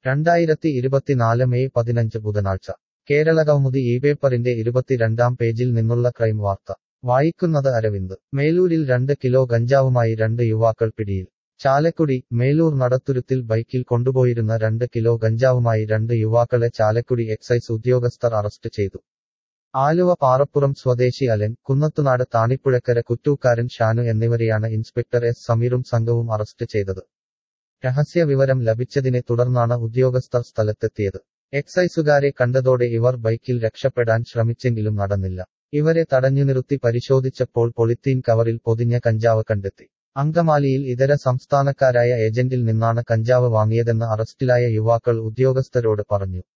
രണ്ടായിരത്തി ഇരുപത്തിനാല് മെയ് പതിനഞ്ച് ബുധനാഴ്ച കേരള കൗമുദി ഈ പേപ്പറിന്റെ ഇരുപത്തിരണ്ടാം പേജിൽ നിന്നുള്ള ക്രൈം വാർത്ത വായിക്കുന്നത് അരവിന്ദ് മേലൂരിൽ രണ്ട് കിലോ ഗഞ്ചാവുമായി രണ്ട് യുവാക്കൾ പിടിയിൽ ചാലക്കുടി മേലൂർ നടത്തുരുത്തിൽ ബൈക്കിൽ കൊണ്ടുപോയിരുന്ന രണ്ട് കിലോ ഗഞ്ചാവുമായി രണ്ട് യുവാക്കളെ ചാലക്കുടി എക്സൈസ് ഉദ്യോഗസ്ഥർ അറസ്റ്റ് ചെയ്തു ആലുവ പാറപ്പുറം സ്വദേശി അലൻ കുന്നത്തുനാട് താണിപ്പുഴക്കര കുറ്റൂക്കാരൻ ഷാനു എന്നിവരെയാണ് ഇൻസ്പെക്ടർ എസ് സമീറും സംഘവും അറസ്റ്റ് ചെയ്തത് രഹസ്യ വിവരം ലഭിച്ചതിനെ തുടർന്നാണ് ഉദ്യോഗസ്ഥർ സ്ഥലത്തെത്തിയത് എക്സൈസുകാരെ കണ്ടതോടെ ഇവർ ബൈക്കിൽ രക്ഷപ്പെടാൻ ശ്രമിച്ചെങ്കിലും നടന്നില്ല ഇവരെ തടഞ്ഞു നിർത്തി പരിശോധിച്ചപ്പോൾ പൊളിത്തീൻ കവറിൽ പൊതിഞ്ഞ കഞ്ചാവ് കണ്ടെത്തി അങ്കമാലിയിൽ ഇതര സംസ്ഥാനക്കാരായ ഏജന്റിൽ നിന്നാണ് കഞ്ചാവ് വാങ്ങിയതെന്ന് അറസ്റ്റിലായ യുവാക്കൾ ഉദ്യോഗസ്ഥരോട് പറഞ്ഞു